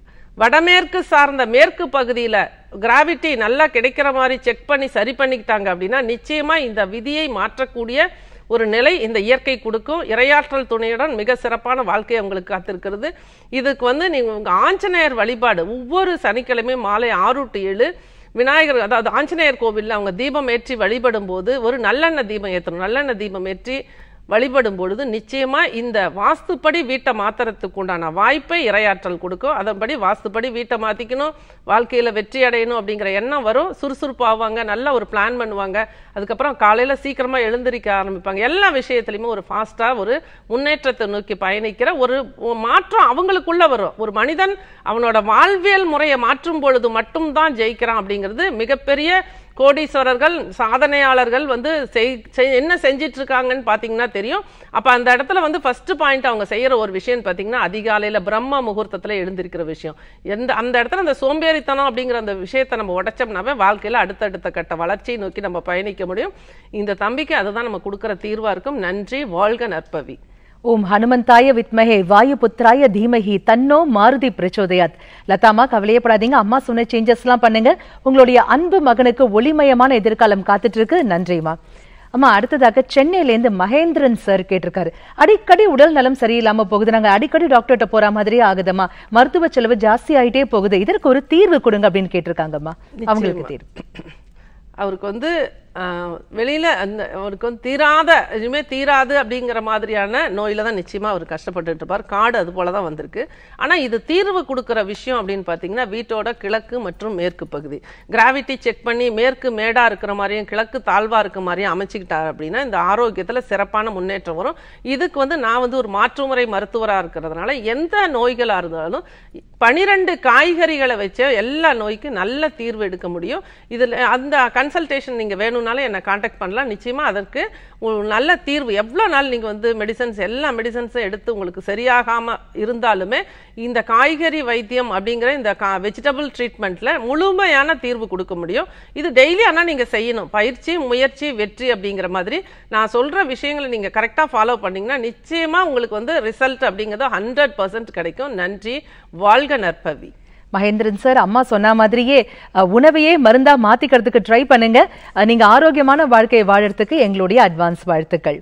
வடமேற்கு சார்ந்த மேற்கு பகுதியில கிராவிட்டி நல்லா கிடைக்கிற மாதிரி செக் பண்ணி சரி பண்ணிக்கிட்டாங்க அப்படின்னா நிச்சயமா இந்த விதியை மாற்றக்கூடிய ஒரு நிலை இந்த இயற்கை கொடுக்கும் இரையாற்றல் துணையுடன் மிக சிறப்பான வாழ்க்கை உங்களுக்கு காத்திருக்கிறது இதுக்கு வந்து நீங்க உங்க ஆஞ்சநேயர் வழிபாடு ஒவ்வொரு சனிக்கிழமையும் மாலை ஆறு டு ஏழு விநாயகர் அதாவது ஆஞ்சநேயர் கோவில்ல அவங்க தீபம் ஏற்றி வழிபடும் போது ஒரு நல்லெண்ணெய் தீபம் ஏற்றணும் நல்லெண்ணெய் தீபம் ஏற்றி வழிபடும் பொழுது நிச்சயமா இந்த வாஸ்துப்படி வீட்டை மாத்துறதுக்கு உண்டான வாய்ப்பை இரையாற்றல் கொடுக்கும் அதன்படி வாஸ்துப்படி வீட்டை மாத்திக்கணும் வாழ்க்கையில வெற்றி அடையணும் அப்படிங்கிற எண்ணம் வரும் சுறுசுறுப்பாவாங்க நல்ல ஒரு பிளான் பண்ணுவாங்க அதுக்கப்புறம் காலையில சீக்கிரமா எழுந்திருக்க ஆரம்பிப்பாங்க எல்லா விஷயத்திலுமே ஒரு ஃபாஸ்டா ஒரு முன்னேற்றத்தை நோக்கி பயணிக்கிற ஒரு மாற்றம் அவங்களுக்குள்ள வரும் ஒரு மனிதன் அவனோட வாழ்வியல் முறையை மாற்றும் பொழுது மட்டும்தான் ஜெயிக்கிறான் அப்படிங்கிறது மிகப்பெரிய கோடீஸ்வரர்கள் சாதனையாளர்கள் வந்து செய்- செய்- என்ன செஞ்சிட்டு இருக்காங்கன்னு பாத்தீங்கன்னா தெரியும் அப்ப அந்த இடத்துல வந்து ஃபர்ஸ்ட் பாயிண்ட் அவங்க செய்யற ஒரு விஷயம் பாத்தீங்கன்னா அதிகாலையில பிரம்ம முகூர்த்தத்துல எழுந்திருக்கிற விஷயம் எந்த அந்த இடத்துல அந்த சோம்பேறித்தனம் அப்படிங்கிற அந்த விஷயத்தை நம்ம உடைச்சோம்னாவே வாழ்க்கையில அடுத்தடுத்த கட்ட வளர்ச்சியை நோக்கி நம்ம பயணிக்க முடியும் இந்த தம்பிக்கு அதுதான் நம்ம கொடுக்கிற தீர்வா இருக்கும் நன்றி வாழ்க நற்பவி ஓம் ஹனுமந்தாய வித்மஹே வாயுபுத்ராய தீமஹி தன்னோ மாருதி பிரச்சோதயாத் லதாமா கவலையப்படாதீங்க அம்மா சொன்ன சேஞ்சஸ் எல்லாம் பண்ணுங்க உங்களுடைய அன்பு மகனுக்கு ஒளிமயமான எதிர்காலம் காத்துட்டு இருக்கு நன்றிமா அம்மா அடுத்ததாக சென்னையில இருந்து மகேந்திரன் சார் கேட்டிருக்காரு அடிக்கடி உடல் நலம் சரியில்லாம போகுது நாங்க அடிக்கடி டாக்டர்கிட்ட போற மாதிரியே ஆகுதம்மா மருத்துவ செலவு ஜாஸ்தி ஆயிட்டே போகுது இதற்கு ஒரு தீர்வு கொடுங்க அப்படின்னு கேட்டிருக்காங்கம்மா அவங்களுக்கு தீர்வு அவருக்கு வந்து ஆஹ், வெளியில அந்த அவருக்கு வந்து தீராத இனிமே தீராது அப்படிங்கிற மாதிரியான நோயில தான் நிச்சயமா அவர் கஷ்டப்பட்டுட்டு இருப்பார் காடு அது போல தான் வந்திருக்கு ஆனா இது தீர்வு கொடுக்கிற விஷயம் அப்படின்னு பாத்தீங்கன்னா வீட்டோட கிழக்கு மற்றும் மேற்கு பகுதி கிராவிட்டி செக் பண்ணி மேற்கு மேடா இருக்கிற மாதிரியும் கிழக்கு தாழ்வா இருக்க மாதிரியும் அமைச்சுக்கிட்டார் அப்படின்னா இந்த ஆரோக்கியத்துல சிறப்பான முன்னேற்றம் வரும் இதுக்கு வந்து நான் வந்து ஒரு மாற்றுமுறை மருத்துவரா இருக்கிறதுனால எந்த நோய்களா இருந்தாலும் பனிரெண்டு காய்கறிகளை வச்சு எல்லா நோய்க்கும் நல்ல தீர்வு எடுக்க முடியும் இதுல அந்த கன்சல்டேஷன் நீங்க வேணும்னாலும் என்னை காண்டாக்ட் பண்ணலாம் நிச்சயமா அதற்கு ஒரு நல்ல தீர்வு எவ்வளோ நாள் நீங்க வந்து மெடிசன்ஸ் எல்லா மெடிசன்ஸும் எடுத்து உங்களுக்கு சரியாகாம இருந்தாலுமே இந்த காய்கறி வைத்தியம் அப்படிங்கிற இந்த வெஜிடபிள் ட்ரீட்மெண்ட்ல முழுமையான தீர்வு கொடுக்க முடியும் இது டெய்லி ஆனா நீங்க செய்யணும் பயிற்சி முயற்சி வெற்றி அப்படிங்கிற மாதிரி நான் சொல்ற விஷயங்களை நீங்க கரெக்டா ஃபாலோ பண்ணீங்கன்னா நிச்சயமா உங்களுக்கு வந்து ரிசல்ட் அப்படிங்கிறது ஹண்ட்ரட் பர்சன்ட் கிடைக்கும் நன்றி வாழ்க நற்பவி மகேந்திரன் சார் அம்மா சொன்ன மாதிரியே அஹ், உணவையே மருந்தா மாத்திக்கிறதுக்கு ட்ரை பண்ணுங்க அஹ், நீங்க ஆரோக்கியமான வாழ்க்கையை வாழறதுக்கு எங்களுடைய அட்வான்ஸ் வாழ்த்துக்கள்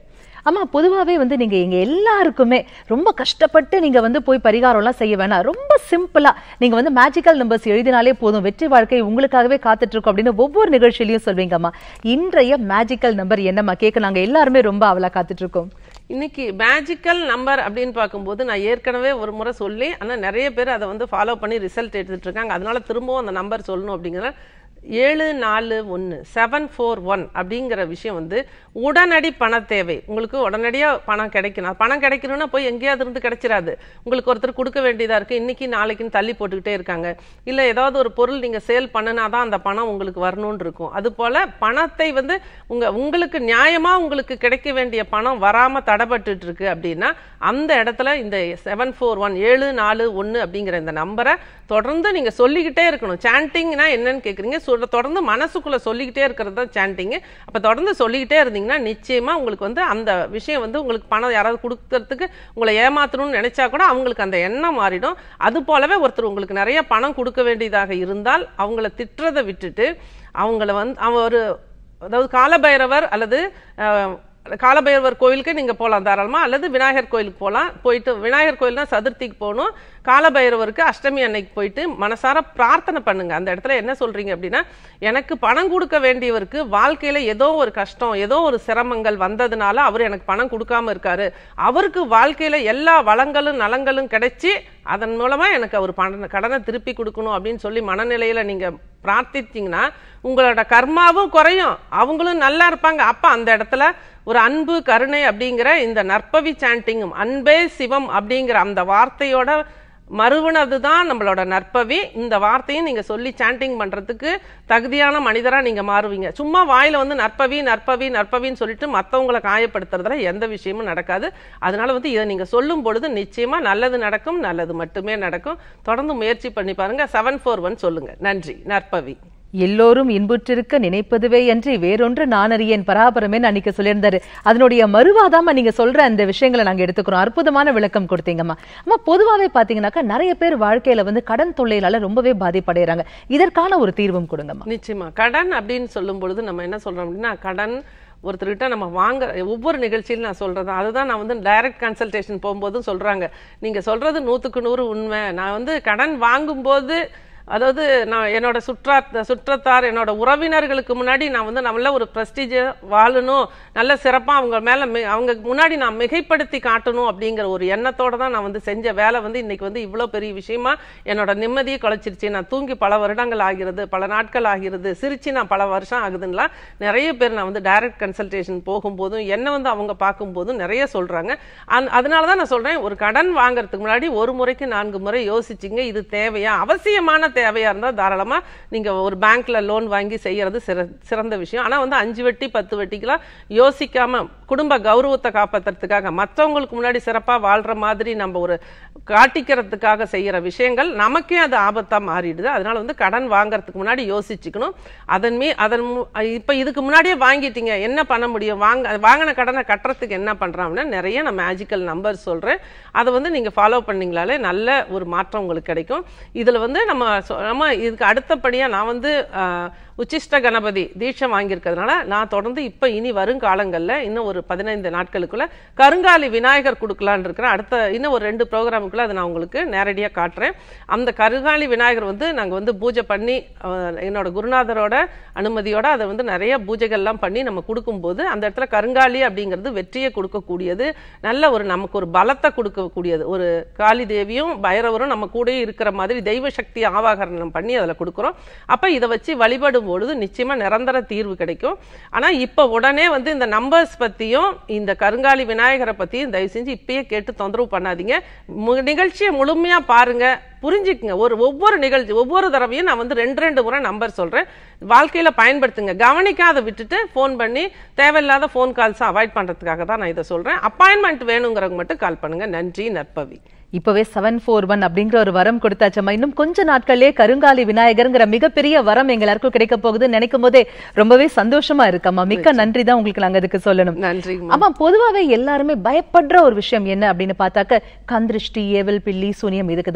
ஆமா பொதுவாவே வந்து நீங்க எங்க எல்லாருக்குமே ரொம்ப கஷ்டப்பட்டு நீங்க வந்து போய் பரிகாரம் எல்லாம் செய்ய வேணாம் ரொம்ப சிம்பிளா நீங்க வந்து மேஜிக்கல் நம்பர்ஸ் எழுதினாலே போதும் வெற்றி வாழ்க்கை உங்களுக்காகவே காத்துட்டு இருக்கோம் அப்படின்னு ஒவ்வொரு நிகழ்ச்சியிலையும் சொல்வீங்கம்மா இன்றைய மேஜிக்கல் நம்பர் என்னம்மா கேட்க நாங்க எல்லாருமே ரொம்ப அவளா காத்துட்டு இருக்கோம் இன்னைக்கு மேஜிக்கல் நம்பர் அப்படின்னு பார்க்கும்போது நான் ஏற்கனவே ஒரு முறை சொல்லி ஆனால் நிறைய பேர் அதை வந்து ஃபாலோ பண்ணி ரிசல்ட் எடுத்துட்டு இருக்காங்க அதனால திரும்பவும் அந்த நம்பர் சொல்லணும் அப்படிங்கிற ஏழு நாலு ஒன்று செவன் ஃபோர் ஒன் அப்படிங்கிற விஷயம் வந்து உடனடி பண தேவை உங்களுக்கு உடனடியாக பணம் கிடைக்கணும் அது பணம் கிடைக்கணும்னா போய் எங்கேயாவது இருந்து கிடைச்சிராது உங்களுக்கு ஒருத்தர் கொடுக்க வேண்டியதாக இருக்குது இன்னைக்கு நாளைக்குன்னு தள்ளி போட்டுக்கிட்டே இருக்காங்க இல்லை ஏதாவது ஒரு பொருள் நீங்கள் சேல் பண்ணினா தான் அந்த பணம் உங்களுக்கு வரணும்னு இருக்கும் அதுபோல் பணத்தை வந்து உங்க உங்களுக்கு நியாயமாக உங்களுக்கு கிடைக்க வேண்டிய பணம் வராமல் தடைபட்டுட்டு இருக்கு அப்படின்னா அந்த இடத்துல இந்த செவன் ஃபோர் ஒன் ஏழு நாலு ஒன்று அப்படிங்கிற இந்த நம்பரை தொடர்ந்து நீங்கள் சொல்லிக்கிட்டே இருக்கணும் சாண்டிங்னா என்னன்னு கேட்குறீங்க சொல்ல தொடர்ந்து மனசுக்குள்ளே சொல்லிக்கிட்டே இருக்கிறது தான் சாண்டிங்கு அப்போ தொடர்ந்து சொல்லிக்கிட்டே இருந்தீங்கன்னா நிச்சயமாக உங்களுக்கு வந்து அந்த விஷயம் வந்து உங்களுக்கு பணம் யாராவது கொடுக்கறதுக்கு உங்களை ஏமாத்தணும்னு நினைச்சா கூட அவங்களுக்கு அந்த எண்ணம் மாறிடும் அது போலவே ஒருத்தர் உங்களுக்கு நிறைய பணம் கொடுக்க வேண்டியதாக இருந்தால் அவங்கள திட்டுறதை விட்டுட்டு அவங்கள வந்து அவ ஒரு அதாவது காலபைரவர் அல்லது அஹ், காலபைரவர் கோயிலுக்கு நீங்க போகலாம் தாராளமா அல்லது விநாயகர் கோயிலுக்கு போகலாம் போயிட்டு விநாயகர் கோயில்னா சதுர்த்திக்கு போகணும் காலபைரவருக்கு அஷ்டமி அன்னைக்கு போயிட்டு மனசார பிரார்த்தனை பண்ணுங்க அந்த இடத்துல என்ன சொல்றீங்க அப்படின்னா எனக்கு பணம் கொடுக்க வேண்டியவருக்கு வாழ்க்கையில ஏதோ ஒரு கஷ்டம் ஏதோ ஒரு சிரமங்கள் வந்ததுனால அவர் எனக்கு பணம் கொடுக்காம இருக்காரு அவருக்கு வாழ்க்கையில எல்லா வளங்களும் நலங்களும் கிடைச்சி அதன் மூலமா எனக்கு அவர் பண கடனை திருப்பி கொடுக்கணும் அப்படின்னு சொல்லி மனநிலையில நீங்க பிரார்த்தித்தீங்கன்னா உங்களோட கர்மாவும் குறையும் அவங்களும் நல்லா இருப்பாங்க அப்ப அந்த இடத்துல ஒரு அன்பு கருணை அப்படிங்கிற இந்த நற்பவி சாண்டிங்கும் அன்பே சிவம் அப்படிங்கிற அந்த வார்த்தையோட மறுவினது தான் நம்மளோட நற்பவி இந்த வார்த்தையும் நீங்க சொல்லி சாண்டிங் பண்றதுக்கு தகுதியான மனிதரா நீங்க மாறுவீங்க சும்மா வாயில வந்து நற்பவி நற்பவி நற்பவின்னு சொல்லிட்டு மத்தவங்களை காயப்படுத்துறதுல எந்த விஷயமும் நடக்காது அதனால வந்து இதை நீங்க சொல்லும் பொழுது நிச்சயமா நல்லது நடக்கும் நல்லது மட்டுமே நடக்கும் தொடர்ந்து முயற்சி பண்ணி பாருங்க செவன் ஃபோர் ஒன் சொல்லுங்க நன்றி நற்பவி எல்லோரும் இன்புற்றிருக்க நினைப்பதுவே அன்றி வேறொன்று நான் அறியேன் பராபரமே அன்னைக்கு சொல்லியிருந்தாரு அதனுடைய மறுவாதாம நீங்க சொல்ற அந்த விஷயங்களை நாங்க எடுத்துக்கிறோம் அற்புதமான விளக்கம் கொடுத்தீங்கம்மா அம்மா பொதுவாவே பாத்தீங்கன்னாக்கா நிறைய பேர் வாழ்க்கையில வந்து கடன் தொல்லையிலால ரொம்பவே பாதிப்படைகிறாங்க இதற்கான ஒரு தீர்வும் கொடுங்கம்மா நிச்சயமா கடன் அப்படின்னு சொல்லும் பொழுது நம்ம என்ன சொல்றோம் அப்படின்னா கடன் ஒருத்தர்கிட்ட நம்ம வாங்க ஒவ்வொரு நிகழ்ச்சியிலும் நான் சொல்றது அதுதான் நான் வந்து டைரக்ட் கன்சல்டேஷன் போகும்போதும் சொல்றாங்க நீங்க சொல்றது நூத்துக்கு நூறு உண்மை நான் வந்து கடன் வாங்கும்போது அதாவது நான் என்னோட சுற்றா சுற்றத்தார் என்னோட உறவினர்களுக்கு முன்னாடி நான் வந்து நல்ல ஒரு ப்ரெஸ்டீஜ் வாழணும் நல்ல சிறப்பாக அவங்க மேலே அவங்க முன்னாடி நான் மிகைப்படுத்தி காட்டணும் அப்படிங்கிற ஒரு எண்ணத்தோட தான் நான் வந்து செஞ்ச வேலை வந்து இன்னைக்கு வந்து இவ்வளோ பெரிய விஷயமா என்னோட நிம்மதியை குலைச்சிருச்சு நான் தூங்கி பல வருடங்கள் ஆகிறது பல நாட்கள் ஆகிறது சிரிச்சு நான் பல வருஷம் ஆகுதுன்னா நிறைய பேர் நான் வந்து டைரக்ட் கன்சல்டேஷன் போகும்போதும் என்ன வந்து அவங்க பார்க்கும்போதும் நிறைய சொல்றாங்க அந் அதனால தான் நான் சொல்றேன் ஒரு கடன் வாங்குறதுக்கு முன்னாடி ஒரு முறைக்கு நான்கு முறை யோசிச்சிங்க இது தேவையா அவசியமான தேவையா இருந்தால் தாராளமா நீங்க ஒரு பேங்க்ல லோன் வாங்கி செய்யறது சிற- சிறந்த விஷயம் ஆனா வந்து அஞ்சு வட்டி பத்து வட்டிக்கெல்லாம் யோசிக்காம குடும்ப கௌரவத்தை காப்பாத்துறதுக்காக மற்றவங்களுக்கு முன்னாடி சிறப்பா வாழ்ற மாதிரி நம்ம ஒரு காட்டிக்கிறதுக்காக செய்யற விஷயங்கள் நமக்கே அது ஆபத்தா மாறிடுது அதனால வந்து கடன் வாங்குறதுக்கு முன்னாடி யோசிச்சுக்கணும் அதன் மீ அதன் மு- இப்ப இதுக்கு முன்னாடியே வாங்கிட்டீங்க என்ன பண்ண முடியும் வாங்க வாங்கின கடனை கட்டுறதுக்கு என்ன பண்றோம் அப்படின்னா நிறைய நான் மேஜிக்கல் நம்பர் சொல்றேன் அதை வந்து நீங்க ஃபாலோ பண்ணீங்களாலே நல்ல ஒரு மாற்றம் உங்களுக்கு கிடைக்கும் இதுல வந்து நம்ம சொ- நம்ம இதுக்கு அடுத்தபடியா நான் வந்து ஆஹ், உச்சிஷ்ட கணபதி தீட்சை வாங்கியிருக்கிறதுனால நான் தொடர்ந்து இப்ப இனி வருங்காலங்கள்ல இன்னும் ஒரு பதினைந்து நாட்களுக்குள்ள கருங்காலி விநாயகர் கொடுக்கலான்னு இருக்கிறேன் அடுத்த இன்னும் ஒரு ரெண்டு ப்ரோக்ராமுக்குள்ள அதை நான் உங்களுக்கு நேரடியா காட்டுறேன் அந்த கருங்காலி விநாயகர் வந்து நாங்க வந்து பூஜை பண்ணி அஹ், என்னோட குருநாதரோட அனுமதியோட அதை வந்து நிறைய பூஜைகள்லாம் பண்ணி நம்ம கொடுக்கும்போது அந்த இடத்துல கருங்காலி அப்படிங்கிறது வெற்றியை கொடுக்கக்கூடியது நல்ல ஒரு நமக்கு ஒரு பலத்தை கொடுக்கக்கூடியது ஒரு காளி தேவியும் பைரவரும் நம்ம கூடயே இருக்கிற மாதிரி தெய்வ சக்தி ஆவாகரணம் பண்ணி அதில் கொடுக்குறோம் அப்ப இதை வச்சு வழிபடும் பொழுது நிச்சயமா நிரந்தர தீர்வு கிடைக்கும் ஆனா இப்ப உடனே வந்து இந்த நம்பர்ஸ் பத்தியும் இந்த கருங்காலி விநாயகரை பத்தியும் தயவு செஞ்சு இப்பயே கேட்டு தொந்தரவு பண்ணாதீங்க மு- நிகழ்ச்சியை முழுமையா பாருங்க புரிஞ்சுக்குங்க ஒரு ஒவ்வொரு நிகழ்ச்சி ஒவ்வொரு தடவையும் நான் வந்து ரெண்டு ரெண்டு முறை நம்பர் சொல்றேன் வாழ்க்கையில பயன்படுத்துங்க கவனிக்காத விட்டுட்டு ஃபோன் பண்ணி தேவையில்லாத ஃபோன் கால்ஸ் அவாய்ட் பண்றதுக்காக தான் நான் இதை சொல்றேன் அப்பாயின்மெண்ட் வேணுங்கிறவங்க மட்டும் கால் பண்ணுங்க நன்றி நற்பவி இப்பவே செவன் ஃபோர் ஒன் அப்படிங்கிற ஒரு வரம் கொடுத்தாச்சம்மா இன்னும் கொஞ்ச நாட்கள்லயே கருங்காலி விநாயகர்ங்கிற மிகப்பெரிய வரம் எங்க எல்லாருக்கும் கிடைக்க போகுதுன்னு நினைக்கும் போதே ரொம்பவே சந்தோஷமா இருக்கம்மா மிக்க நன்றி தான் உங்களுக்கு நாங்க அதுக்கு சொல்லணும் நன்றிங்கம்மா ஆமா பொதுவாவே எல்லாருமே பயப்படுற ஒரு விஷயம் என்ன அப்படின்னு பார்த்தாக்க கந்திருஷ்டி ஏவல் பில்லி சூனியம் இதுக்குதாம்மா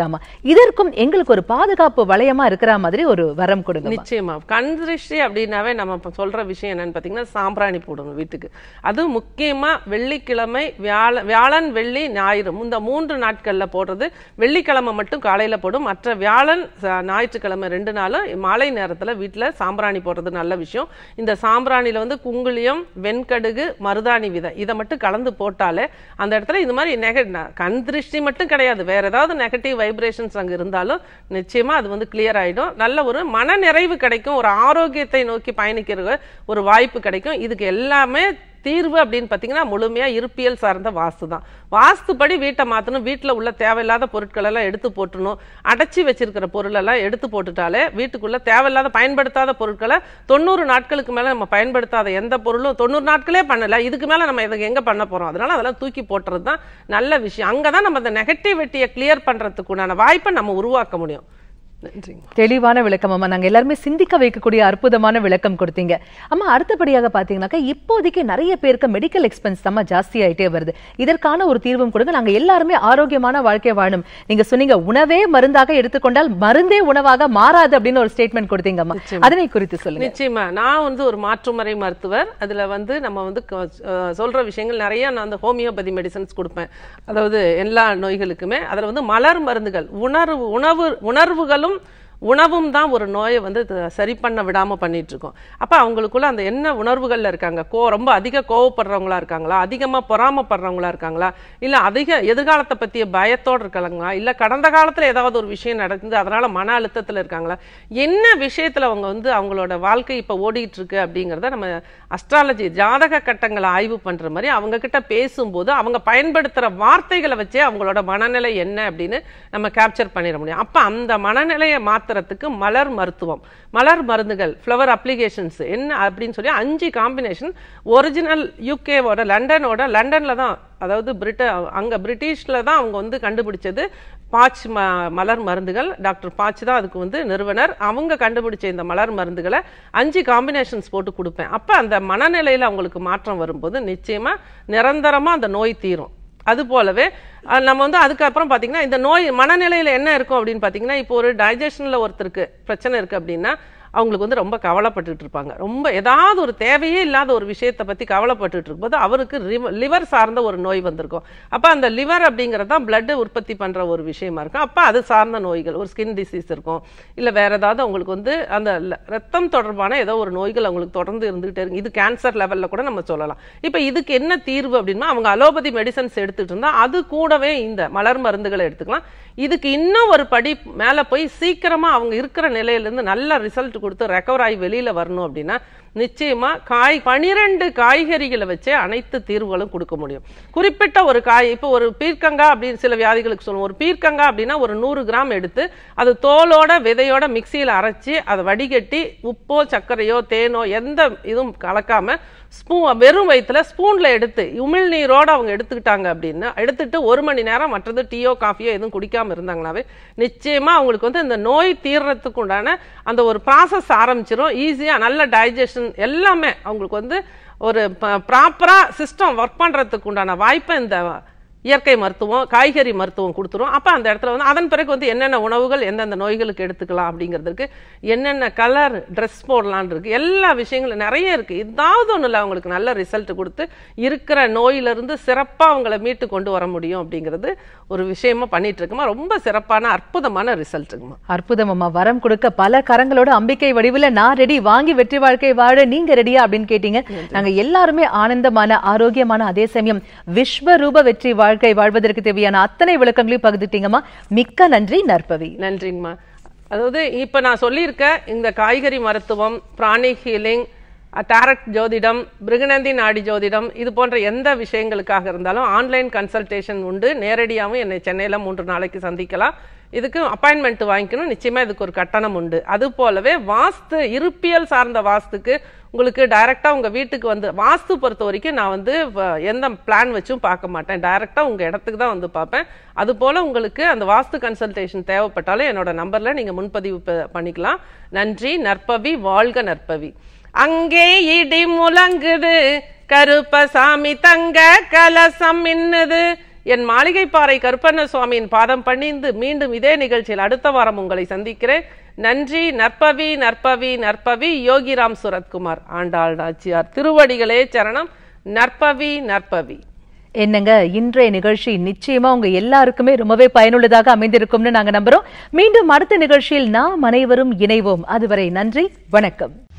இதற்கும் எங்களுக்கு ஒரு பாதுகாப்பு வளையமா இருக்கிற மாதிரி ஒரு வரம் கொடுங்க நிச்சயமா கண் திருஷ்டி அப்படின்னாவே நம்ம இப்ப சொல்ற விஷயம் என்னன்னு பாத்தீங்கன்னா சாம்பிராணி போடணும் வீட்டுக்கு அது முக்கியமா வெள்ளிக்கிழமை வியாழ வியாழன் வெள்ளி ஞாயிறு இந்த மூன்று நாட்கள்ல போடுறது வெள்ளிக்கிழமை மட்டும் காலையில போடும் மற்ற வியாழன் ச- ஞாயிற்றுக்கிழமை ரெண்டு நாளும் மாலை நேரத்துல வீட்டுல சாம்பிராணி போடுறது நல்ல விஷயம் இந்த சாம்பிராணியில வந்து குங்குளியம் வெண்கடுகு மருதாணி விதை இதை மட்டும் கலந்து போட்டாலே அந்த இடத்துல இந்த மாதிரி நெக ந- கண் திருஷ்டி மட்டும் கிடையாது வேற ஏதாவது நெகட்டிவ் வைப்ரேஷன்ஸ் அங்க இருந்தாலும் நிச்சயமா அது வந்து கிளியர் ஆயிடும் நல்ல ஒரு மன நிறைவு கிடைக்கும் ஒரு ஆரோக்கியத்தை நோக்கி பயணிக்கிற ஒரு வாய்ப்பு கிடைக்கும் இதுக்கு எல்லாமே தீர்வு அப்படின்னு பார்த்தீங்கன்னா முழுமையா இருப்பியல் சார்ந்த வாஸ்து தான் வாஸ்துப்படி வீட்டை மாற்றணும் வீட்டில் உள்ள தேவையில்லாத பொருட்கள் எல்லாம் எடுத்து போட்டுணும் அடைச்சி வச்சிருக்கிற பொருள் எல்லாம் எடுத்து போட்டுட்டாலே வீட்டுக்குள்ள தேவையில்லாத பயன்படுத்தாத பொருட்களை தொண்ணூறு நாட்களுக்கு மேல நம்ம பயன்படுத்தாத எந்த பொருளும் தொண்ணூறு நாட்களே பண்ணல இதுக்கு மேல நம்ம இதுக்கு எங்க பண்ண போறோம் அதனால அதெல்லாம் தூக்கி போட்டுறது தான் நல்ல விஷயம் அங்கதான் நம்ம அந்த நெகட்டிவிட்டியை கிளியர் பண்றதுக்கு உண்டான வாய்ப்பை நம்ம உருவாக்க முடியும் நன்றிங்க தெளிவான விளக்கம் அம்மா நாங்க எல்லாருமே சிந்திக்க வைக்கக்கூடிய அற்புதமான விளக்கம் கொடுத்தீங்க அம்மா அடுத்தபடியாக பாத்தீங்கன்னாக்கா இப்போதைக்கு நிறைய பேருக்கு மெடிக்கல் எக்ஸ்பென்ஸ் தான் ஜாஸ்தி ஆயிட்டே வருது இதற்கான ஒரு தீர்வும் கொடுங்க நாங்க எல்லாருமே ஆரோக்கியமான வாழ்க்கை வாழும் நீங்க சொன்னீங்க உணவே மருந்தாக எடுத்துக்கொண்டால் மருந்தே உணவாக மாறாது அப்படின்னு ஒரு ஸ்டேட்மெண்ட் கொடுத்தீங்கம்மா அதனை குறித்து சொல்லுங்க நிச்சயமா நான் வந்து ஒரு மாற்றுமுறை மருத்துவர் அதுல வந்து நம்ம வந்து க- அஹ் சொல்ற விஷயங்கள் நிறைய நான் அந்த ஹோமியோபதி மெடிசன்ஸ் கொடுப்பேன் அதாவது எல்லா நோய்களுக்குமே அதுல வந்து மலர் மருந்துகள் உணர்வு உணவு உணர்வுகளும் உணவும் தான் ஒரு நோயை வந்து த- சரி பண்ண விடாம பண்ணிட்டு இருக்கோம் அப்ப அவங்களுக்குள்ள அந்த என்ன உணர்வுகள்ல இருக்காங்க கோ ரொம்ப அதிக கோவப்படுறவங்களா இருக்காங்களா அதிகமா பொறாமப்படுறவங்களா இருக்காங்களா இல்ல அதிக எதிர்காலத்தை பத்திய பயத்தோட இருக்காங்களா இல்ல கடந்த காலத்துல ஏதாவது ஒரு விஷயம் நடந்து அதனால மன அழுத்தத்துல இருக்காங்களா என்ன விஷயத்துல அவங்க வந்து அவங்களோட வாழ்க்கை இப்ப ஓடிட்டு இருக்கு அப்படிங்கறத நம்ம அஸ்ட்ராலஜி ஜாதக கட்டங்களை ஆய்வு பண்ற மாதிரி அவங்க கிட்ட பேசும்போது அவங்க பயன்படுத்துற வார்த்தைகளை வச்சே அவங்களோட மனநிலை என்ன அப்படின்னு நம்ம கேப்சர் பண்ணிட முடியும் அப்ப அந்த மனநிலையை மாத்துறதுக்கு மலர் மருத்துவம் மலர் மருந்துகள் ஃப்ளவர் அப்ளிகேஷன்ஸ் என்ன அப்படின்னு சொல்லி அஞ்சு காம்பினேஷன் ஒரிஜினல் யூகேவோட லண்டனோட லண்டன்ல தான் அதாவது பிரிட்ட அங்க பிரிட்டிஷ்ல தான் அவங்க வந்து கண்டுபிடிச்சது பாச் ம மலர் மருந்துகள் டாக்டர் பாச் தான் அதுக்கு வந்து நிறுவனர் அவங்க கண்டுபிடிச்ச இந்த மலர் மருந்துகளை அஞ்சு காம்பினேஷன்ஸ் போட்டு கொடுப்பேன் அப்ப அந்த மனநிலையில அவங்களுக்கு மாற்றம் வரும்போது நிச்சயமா நிரந்தரமா அந்த நோய் தீரும் அது போலவே அஹ், நம்ம வந்து அதுக்கப்புறம் பாத்தீங்கன்னா இந்த நோய் மனநிலையில என்ன இருக்கும் அப்படின்னு பாத்தீங்கன்னா இப்போ ஒரு டைஜஷன்ல ஒருத்தருக்கு பிரச்சனை இருக்கு அப்படின்னா அவங்களுக்கு வந்து ரொம்ப கவலைப்பட்டுட்டு இருப்பாங்க ரொம்ப ஏதாவது ஒரு தேவையே இல்லாத ஒரு விஷயத்தை பத்தி கவலைப்பட்டுட்டு இருக்கும்போது அவருக்கு லிவர் சார்ந்த ஒரு நோய் வந்திருக்கும் அப்ப அந்த லிவர் அப்படிங்கிறது தான் பிளட் உற்பத்தி பண்ற ஒரு விஷயமா இருக்கும் அப்ப அது சார்ந்த நோய்கள் ஒரு ஸ்கின் டிசீஸ் இருக்கும் இல்ல வேற ஏதாவது அவங்களுக்கு வந்து அந்த ல- ரத்தம் தொடர்பான ஏதோ ஒரு நோய்கள் அவங்களுக்கு தொடர்ந்து இருந்துகிட்டே இருக்கு இது கேன்சர் லெவல்ல கூட நம்ம சொல்லலாம் இப்ப இதுக்கு என்ன தீர்வு அப்படின்னா அவங்க அலோபதி மெடிசன்ஸ் எடுத்துட்டு இருந்தா அது கூடவே இந்த மலர் மருந்துகளை எடுத்துக்கலாம் இதுக்கு இன்னும் ஒரு படி மேல போய் சீக்கிரமா அவங்க இருக்கிற நிலையில இருந்து நல்ல ரிசல்ட் கொடுத்து ரெக்கவர் ஆகி வெளியில வரணும் அப்படின்னா நிச்சயமா காய் பனிரெண்டு காய்கறிகளை வச்சே அனைத்து தீர்வுகளும் கொடுக்க முடியும் குறிப்பிட்ட ஒரு காய் இப்போ ஒரு பீர்க்கங்காய் அப்படின்னு சில வியாதிகளுக்கு சொல்லுவோம் ஒரு பீர்க்கங்காய் அப்படின்னா ஒரு நூறு கிராம் எடுத்து அது தோலோட விதையோட மிக்சியில் அரைச்சி அதை வடிகட்டி உப்போ சர்க்கரையோ தேனோ எந்த இதுவும் கலக்காம ஸ்பூ வெறும் வயிற்றுல ஸ்பூன்ல எடுத்து உமிழ்நீரோட அவங்க எடுத்துக்கிட்டாங்க அப்படின்னு எடுத்துட்டு ஒரு மணி நேரம் மற்றது டீயோ காஃபியோ எதுவும் குடிக்காம இருந்தாங்கனாவே நிச்சயமா அவங்களுக்கு வந்து இந்த நோய் தீர்றதுக்கு உண்டான அந்த ஒரு ப்ராசஸ் ஆரம்பிச்சிரும் ஈஸியா நல்ல டைஜஷன் எல்லாமே அவங்களுக்கு வந்து ஒரு ப்ராப்பரா சிஸ்டம் ஒர்க் பண்றதுக்கு உண்டான வாய்ப்பை இந்த இயற்கை மருத்துவம் காய்கறி மருத்துவம் கொடுத்துரும் அப்ப அந்த இடத்துல வந்து அதன் பிறகு வந்து என்னென்ன உணவுகள் எந்தெந்த நோய்களுக்கு எடுத்துக்கலாம் அப்படிங்கிறதுக்கு என்னென்ன கலர் ட்ரெஸ் போடலான் இருக்கு எல்லா விஷயங்களும் நிறைய இருக்கு ஏதாவது ஒண்ணுல அவங்களுக்கு நல்ல ரிசல்ட் கொடுத்து இருக்கிற நோயிலிருந்து சிறப்பா அவங்கள மீட்டு கொண்டு வர முடியும் அப்படிங்கிறது ஒரு விஷயமா பண்ணிட்டு இருக்குமா ரொம்ப சிறப்பான அற்புதமான ரிசல்ட்டுங்கம்மா அற்புதம் அம்மா வரம் கொடுக்க பல கரங்களோட அம்பிக்கை வடிவுல நான் ரெடி வாங்கி வெற்றி வாழ்க்கை வாழ நீங்க ரெடியா அப்படின்னு கேட்டீங்க நாங்க எல்லாருமே ஆனந்தமான ஆரோக்கியமான அதே சமயம் விஸ்வரூப வெற்றி வாழ்க்கை வாழ்வதற்கு தேவையான அத்தனை விளக்கங்களையும் பகிர்ந்துட்டீங்கம்மா மிக்க நன்றி நற்பவி நன்றிங்கம்மா அதாவது இப்ப நான் சொல்லியிருக்க இந்த காய்கறி மருத்துவம் பிராணி ஹீலிங் டாரட் ஜோதிடம் பிருகநந்தி நாடி ஜோதிடம் இது போன்ற எந்த விஷயங்களுக்காக இருந்தாலும் ஆன்லைன் கன்சல்டேஷன் உண்டு நேரடியாகவும் என்னை சென்னையில மூன்று நாளைக்கு சந்திக்கலாம் இதுக்கு அப்பாயின்மெண்ட் வாங்கிக்கணும் நிச்சயமா இதுக்கு ஒரு கட்டணம் உண்டு அது போலவே வாஸ்து இருப்பியல் சார்ந்த வாஸ்துக்கு உங்களுக்கு டைரக்டா உங்க வீட்டுக்கு வந்து வாஸ்து பொறுத்த வரைக்கும் நான் வந்து வ- எந்த பிளான் வச்சும் பார்க்க மாட்டேன் டைரக்டா உங்க இடத்துக்கு தான் வந்து பார்ப்பேன் அது போல உங்களுக்கு அந்த வாஸ்து கன்சல்டேஷன் தேவைப்பட்டாலும் என்னோட நம்பர்ல நீங்க முன்பதிவு ப- பண்ணிக்கலாம் நன்றி நற்பவி வாழ்க நற்பவி அங்கே இடி முழங்குது கருப்பசாமி தங்க கலசம் மின்னுது என் மாளிகைப்பாறை கருப்பண்ண சுவாமியின் பாதம் பணிந்து மீண்டும் இதே நிகழ்ச்சியில் அடுத்த வாரம் உங்களை சந்திக்கிறேன் நன்றி நற்பவி நற்பவி நற்பவி யோகிராம் சுரத்குமார் ஆண்டாள் நாச்சியார் திருவடிகளே சரணம் நற்பவி நற்பவி என்னங்க இன்றைய நிகழ்ச்சி நிச்சயமா உங்க எல்லாருக்குமே ரொம்பவே பயனுள்ளதாக அமைந்திருக்கும்னு நாங்க நம்புறோம் மீண்டும் அடுத்த நிகழ்ச்சியில் நாம் அனைவரும் இணைவோம் அதுவரை நன்றி வணக்கம்